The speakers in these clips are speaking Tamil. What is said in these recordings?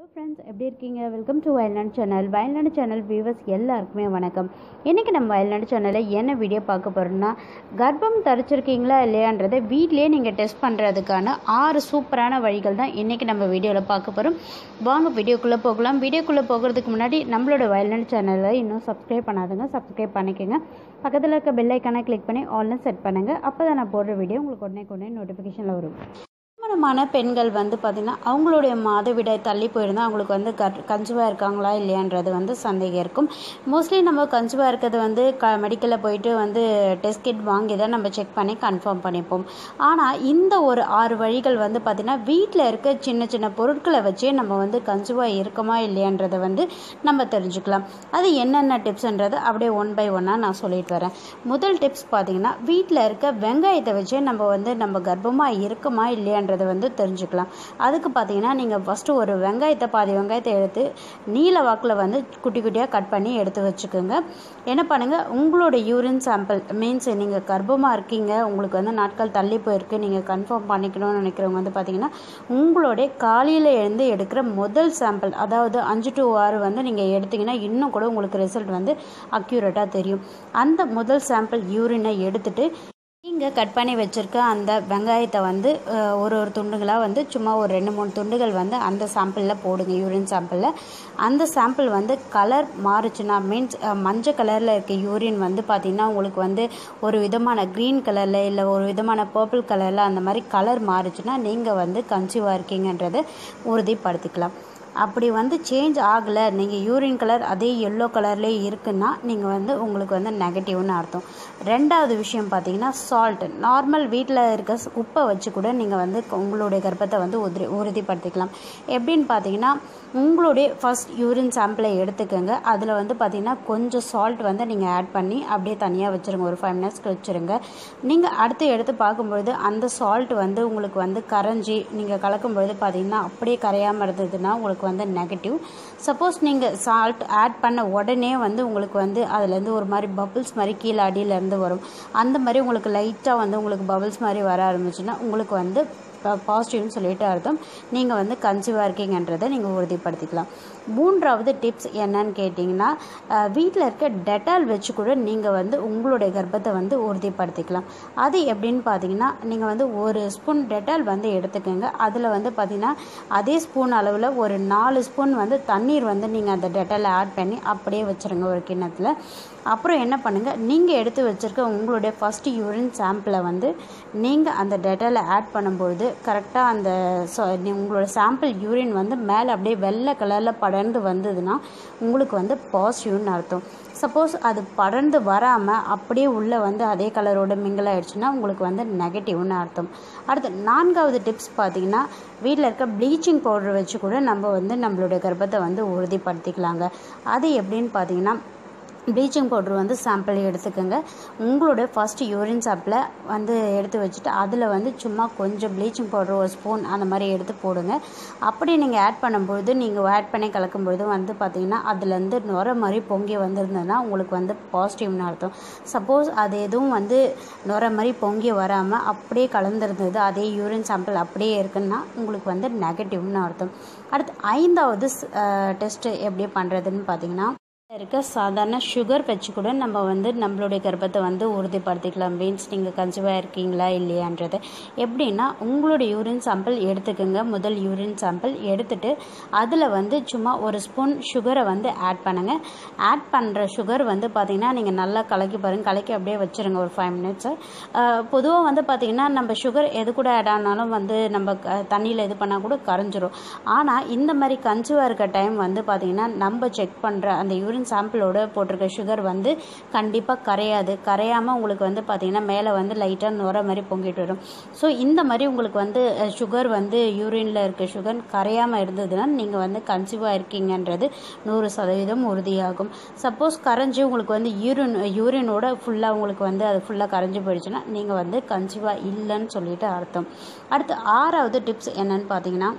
ஃப்ரெண்ட்ஸ் எப்படி இருக்கீங்க welcome to Vayalnadu channel Vayalnadu channel viewers எல்லாருக்குமே வணக்கம் இன்றைக்கி நம்ம வயல்நாடு சேனலில் என்ன வீடியோ பார்க்க போகிறோம்னா கர்ப்பம் தரிச்சிருக்கீங்களா இல்லையான்றதை வீட்லேயே நீங்கள் டெஸ்ட் பண்ணுறதுக்கான ஆறு சூப்பரான வழிகள் தான் இன்றைக்கி நம்ம வீடியோவில் பார்க்க போகிறோம் வாங்க வீடியோக்குள்ளே போகலாம் வீடியோக்குள்ளே போகிறதுக்கு முன்னாடி நம்மளோட வயல்நாடு சேனலை இன்னும் சப்ஸ்கிரைப் பண்ணாதுங்க சப்ஸ்கிரைப் பண்ணிக்கோங்க பக்கத்தில் இருக்க பெல் ஐக்கானை கிளிக் பண்ணி ஆன்லைன் செட் பண்ணுங்கள் அப்போ தான் நான் போடுற வீடியோ உங்களுக்கு உடனே உடனே நோட்டிஃபிகேஷனில் வரும் திருமணமான பெண்கள் வந்து பார்த்திங்கன்னா அவங்களுடைய மாதவிடாய் தள்ளி போயிருந்தால் அவங்களுக்கு வந்து கர் கன்சீவாக இருக்காங்களா இல்லையான்றது வந்து சந்தேகம் இருக்கும் மோஸ்ட்லி நம்ம கன்சீவாக இருக்கிறது வந்து க மெடிக்கலில் போயிட்டு வந்து டெஸ்ட் கிட் வாங்கி தான் நம்ம செக் பண்ணி கன்ஃபார்ம் பண்ணிப்போம் ஆனால் இந்த ஒரு ஆறு வழிகள் வந்து பார்த்திங்கன்னா வீட்டில் இருக்க சின்ன சின்ன பொருட்களை வச்சே நம்ம வந்து கன்சீவாக இருக்கமா இல்லையான்றதை வந்து நம்ம தெரிஞ்சுக்கலாம் அது என்னென்ன டிப்ஸ்ன்றது அப்படியே ஒன் பை ஒன்னாக நான் சொல்லிட்டு வரேன் முதல் டிப்ஸ் பார்த்திங்கன்னா வீட்டில் இருக்க வெங்காயத்தை வச்சே நம்ம வந்து நம்ம கர்ப்பமாக இருக்கமா இல்லையான்றதை வந்து தெரிஞ்சுக்கலாம் அதுக்கு பார்த்தீங்கன்னா நீங்கள் ஃபஸ்ட்டு ஒரு வெங்காயத்தை பாதி வெங்காயத்தை எடுத்து நீல வாக்கில் வந்து குட்டி குட்டியாக கட் பண்ணி எடுத்து வச்சுக்கோங்க என்ன பண்ணுங்கள் உங்களோட யூரின் சாம்பிள் மீன்ஸ் நீங்கள் கர்ப்பமாக இருக்கீங்க உங்களுக்கு வந்து நாட்கள் தள்ளி போயிருக்கு நீங்கள் கன்ஃபார்ம் பண்ணிக்கணும்னு நினைக்கிறவங்க வந்து பார்த்தீங்கன்னா உங்களுடைய காலையில் எழுந்து எடுக்கிற முதல் சாம்பிள் அதாவது அஞ்சு டு ஆறு வந்து நீங்கள் எடுத்தீங்கன்னா இன்னும் கூட உங்களுக்கு ரிசல்ட் வந்து அக்யூரேட்டாக தெரியும் அந்த முதல் சாம்பிள் யூரினை எடுத்துட்டு நீங்கள் கட் பண்ணி வச்சுருக்க அந்த வெங்காயத்தை வந்து அஹ், ஒரு ஒரு துண்டுகளாக வந்து சும்மா ஒரு ரெண்டு மூணு துண்டுகள் வந்து அந்த சாம்பிளில் போடுங்க யூரின் சாம்பிளில் அந்த சாம்பிள் வந்து கலர் மாறுச்சுன்னா மீன்ஸ் மஞ்சள் கலரில் இருக்க யூரின் வந்து பார்த்திங்கன்னா உங்களுக்கு வந்து ஒரு விதமான க்ரீன் கலரில் இல்லை ஒரு விதமான பர்பிள் கலரில் அந்த மாதிரி கலர் மாறுச்சுன்னா நீங்கள் வந்து கன்சீவாக இருக்கீங்கன்றதை உறுதிப்படுத்திக்கலாம் அப்படி வந்து சேஞ்ச் ஆகலை நீங்கள் யூரின் கலர் அதே எல்லோ கலர்லேயே இருக்குன்னா நீங்கள் வந்து உங்களுக்கு வந்து நெகட்டிவ்னு அர்த்தம் ரெண்டாவது விஷயம் பார்த்தீங்கன்னா சால்ட் நார்மல் வீட்டில் இருக்க ஸ்- உப்பை வச்சு கூட நீங்கள் வந்து உங்களுடைய கர்ப்பத்தை வந்து உதிரி உறுதிப்படுத்திக்கலாம் எப்படின்னு பார்த்தீங்கன்னா உங்களுடைய ஃபர்ஸ்ட் யூரின் சாம்பிளை எடுத்துக்கோங்க அதில் வந்து பார்த்தீங்கன்னா கொஞ்சம் சால்ட் வந்து நீங்கள் ஆட் பண்ணி அப்படியே தனியாக வச்சுருங்க ஒரு ஃபைவ் மினிட்ஸ்க்கு வச்சுருங்க நீங்கள் அடுத்து எடுத்து பார்க்கும்பொழுது அந்த சால்ட் வந்து உங்களுக்கு வந்து கரைஞ்சி நீங்கள் கலக்கும்பொழுது பார்த்தீங்கன்னா அப்படியே கரையாமல் இருந்ததுன்னா உங்களுக்கு வந்து நெகட்டிவ் சப்போஸ் நீங்கள் சால்ட் ஆட் பண்ண உடனே வந்து உங்களுக்கு வந்து அதுலேருந்து ஒரு மாதிரி பபிள்ஸ் மாதிரி கீழே அடியிலேருந்து வரும் அந்த மாதிரி உங்களுக்கு லைட்டாக வந்து உங்களுக்கு பபிள்ஸ் மாதிரி வர ஆரம்பிச்சுன்னா உங்களுக்கு வந்து பாசிட்டிவ்னு சொல்லிட்டு அர்த்தம் நீங்கள் வந்து கன்சீவாக இருக்கீங்கன்றதை நீங்கள் உறுதிப்படுத்திக்கலாம் மூன்றாவது டிப்ஸ் என்னன்னு கேட்டிங்கன்னா வீட்டில் இருக்க டெட்டால் வச்சு கூட நீங்கள் வந்து உங்களுடைய கர்ப்பத்தை வந்து உறுதிப்படுத்திக்கலாம் அது எப்படின்னு பார்த்தீங்கன்னா நீங்கள் வந்து ஒரு ஸ்பூன் டெட்டால் வந்து எடுத்துக்கோங்க அதில் வந்து பார்த்தீங்கன்னா அதே ஸ்பூன் அளவில் ஒரு நாலு ஸ்பூன் வந்து தண்ணீர் வந்து நீங்கள் அந்த டெட்டால் ஆட் பண்ணி அப்படியே வச்சுருங்க ஒரு கிண்ணத்தில் அப்புறம் என்ன பண்ணுங்கள் நீங்கள் எடுத்து வச்சுருக்க உங்களுடைய ஃபஸ்ட்டு யூரின் சாம்பிளை வந்து நீங்கள் அந்த டெட்டாலை ஆட் பண்ணும்பொழுது கரெக்டாக அந்த so- நீ- உங்களோட சாம்பிள் யூரின் வந்து மேலே அப்படியே வெள்ளை கலரில் படர்ந்து வந்ததுன்னா உங்களுக்கு வந்து பாசிட்டிவ்னு அர்த்தம் சப்போஸ் அது படர்ந்து வராமல் அப்படியே உள்ளே வந்து அதே கலரோட மிங்கிள் ஆயிடுச்சுன்னா உங்களுக்கு வந்து நெகட்டிவ்னு அர்த்தம் அடுத்து நான்காவது டிப்ஸ் பார்த்தீங்கன்னா வீட்டில் இருக்க ப்ளீச்சிங் பவுடர் வச்சு கூட நம்ம வந்து நம்மளுடைய கர்ப்பத்தை வந்து உறுதிப்படுத்திக்கலாங்க அது எப்படின்னு பார்த்தீங்கன்னா ப்ளீச்சிங் பவுடர் வந்து சாம்பிள் எடுத்துக்கோங்க உங்களுடைய ஃபஸ்ட்டு யூரின் சாம்பிளை வந்து எடுத்து வச்சுட்டு அதில் வந்து சும்மா கொஞ்சம் ப்ளீச்சிங் பவுடர் ஒரு ஸ்பூன் அந்த மாதிரி எடுத்து போடுங்க அப்படி நீங்கள் ஆட் பண்ணும்பொழுது நீங்கள் ஆட் பண்ணி கலக்கும்பொழுது வந்து பார்த்தீங்கன்னா அதுலேருந்து நுர மாதிரி பொங்கி வந்திருந்ததுன்னா உங்களுக்கு வந்து பாசிட்டிவ்னு அர்த்தம் சப்போஸ் அது எதுவும் வந்து நுர மாதிரி பொங்கி வராமல் அப்படியே கலந்துருந்தது அதே யூரின் சாம்பிள் அப்படியே இருக்குன்னா உங்களுக்கு வந்து நெகட்டிவ்னு அர்த்தம் அடுத்து ஐந்தாவது டெஸ்ட்டு எப்படி பண்ணுறதுன்னு பார்த்தீங்கன்னா இருக்க சாதாரண சுகர் வச்சு கூட நம்ம வந்து நம்மளுடைய கர்ப்பத்தை வந்து உறுதிப்படுத்திக்கலாம் மீன்ஸ் நீங்கள் கன்சீவாக இருக்கீங்களா இல்லையான்றது எப்படின்னா உங்களுடைய யூரின் சாம்பிள் எடுத்துக்கோங்க முதல் யூரின் சாம்பிள் எடுத்துட்டு அதில் வந்து சும்மா ஒரு ஸ்பூன் சுகரை வந்து ஆட் பண்ணுங்கள் ஆட் பண்ணுற சுகர் வந்து பார்த்திங்கன்னா நீங்கள் நல்லா கலக்கி பாருங்கள் கலக்கி அப்படியே வச்சுருங்க ஒரு ஃபைவ் மினிட்ஸு பொதுவாக வந்து பார்த்திங்கன்னா நம்ம சுகர் எது கூட ஆட் ஆனாலும் வந்து நம்ம தண்ணியில் இது பண்ணால் கூட கரைஞ்சிரும் ஆனால் இந்த மாதிரி கன்சீவாக இருக்க டைம் வந்து பார்த்திங்கன்னா நம்ம செக் பண்ணுற அந்த யூரின் சாம்பிளோட போட்டிருக்க சுகர் வந்து கண்டிப்பாக கரையாது கரையாமல் உங்களுக்கு வந்து பார்த்திங்கன்னா மேலே வந்து லைட்டாக நுர மாதிரி பொங்கிட்டு வரும் ஸோ இந்த மாதிரி உங்களுக்கு வந்து சுகர் வந்து யூரினில் இருக்க சுகர் கரையாமல் இருந்ததுன்னா நீங்கள் வந்து கன்சீவாக இருக்கீங்கன்றது நூறு சதவீதம் உறுதியாகும் சப்போஸ் கரைஞ்சி உங்களுக்கு வந்து யூரின் யூரினோட ஃபுல்லாக உங்களுக்கு வந்து அது ஃபுல்லாக கரைஞ்சி போயிடுச்சுன்னா நீங்கள் வந்து கன்சீவாக இல்லைன்னு சொல்லிட்டு அர்த்தம் அடுத்து ஆறாவது டிப்ஸ் என்னன்னு பார்த்தீங்கன்னா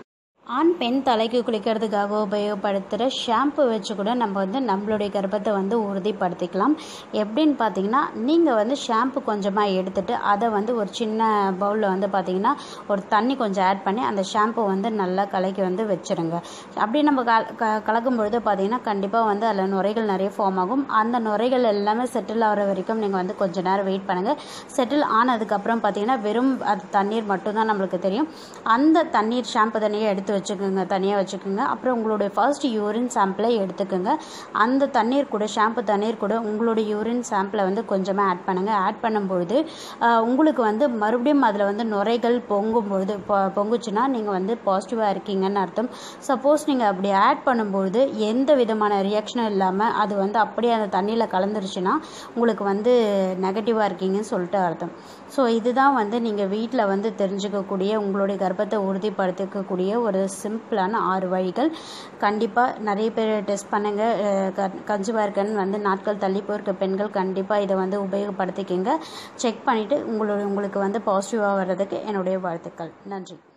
ஆண் பெண் தலைக்கு குளிக்கிறதுக்காக உபயோகப்படுத்துகிற ஷாம்பு வச்சு கூட நம்ம வந்து நம்மளுடைய கர்ப்பத்தை வந்து உறுதிப்படுத்திக்கலாம் எப்படின்னு பார்த்தீங்கன்னா நீங்கள் வந்து ஷாம்பு கொஞ்சமாக எடுத்துட்டு அதை வந்து ஒரு சின்ன பவுலில் வந்து பார்த்தீங்கன்னா ஒரு தண்ணி கொஞ்சம் ஆட் பண்ணி அந்த ஷாம்பு வந்து நல்லா கலக்கி வந்து வச்சுருங்க அப்படி நம்ம கல க கலக்கும் பொழுது பார்த்தீங்கன்னா கண்டிப்பாக வந்து அதில் நுரைகள் நிறைய ஃபார்ம் ஆகும் அந்த நுரைகள் எல்லாமே செட்டில் ஆகிற வரைக்கும் நீங்கள் வந்து கொஞ்ச நேரம் வெயிட் பண்ணுங்கள் செட்டில் ஆனதுக்கப்புறம் பார்த்தீங்கன்னா வெறும் அது தண்ணீர் மட்டும்தான் நம்மளுக்கு தெரியும் அந்த தண்ணீர் ஷாம்பு தண்ணியை எடுத்து வச்சுக்கோங்க தனியாக வச்சுக்கோங்க அப்புறம் உங்களுடைய ஃபர்ஸ்ட் யூரின் சாம்பிளை எடுத்துக்கோங்க அந்த தண்ணீர் கூட ஷாம்பு தண்ணீர் கூட உங்களுடைய யூரின் சாம்பிளை வந்து கொஞ்சமாக ஆட் பண்ணுங்கள் ஆட் பண்ணும்பொழுது ஆஹ், உங்களுக்கு வந்து மறுபடியும் அதில் வந்து நுரைகள் பொங்கும் பொழுது பொ பொங்குச்சுன்னா நீங்கள் வந்து பாசிட்டிவாக இருக்கீங்கன்னு அர்த்தம் சப்போஸ் நீங்கள் அப்படி ஆட் பண்ணும்பொழுது எந்த விதமான ரியாக்ஷனும் இல்லாமல் அது வந்து அப்படியே அந்த தண்ணியில் கலந்துருச்சுன்னா உங்களுக்கு வந்து நெகட்டிவாக இருக்கீங்கன்னு சொல்லிட்டு அர்த்தம் ஸோ இதுதான் வந்து நீங்கள் வீட்டில் வந்து தெரிஞ்சுக்கக்கூடிய உங்களுடைய கர்ப்பத்தை உறுதிப்படுத்திக்கக்கூடிய ஒரு சிம்பிளான ஆறு வழிகள் கண்டிப்பாக நிறைய பேர் டெஸ்ட் பண்ணுங்கள் கன்சீவாக இருக்கன்னு வந்து நாட்கள் தள்ளி போயிருக்க பெண்கள் கண்டிப்பாக இதை வந்து உபயோகப்படுத்திக்கிங்க செக் பண்ணிவிட்டு உங்களுடைய உங்களுக்கு வந்து பாசிட்டிவாக வர்றதுக்கு என்னுடைய வாழ்த்துக்கள் நன்றி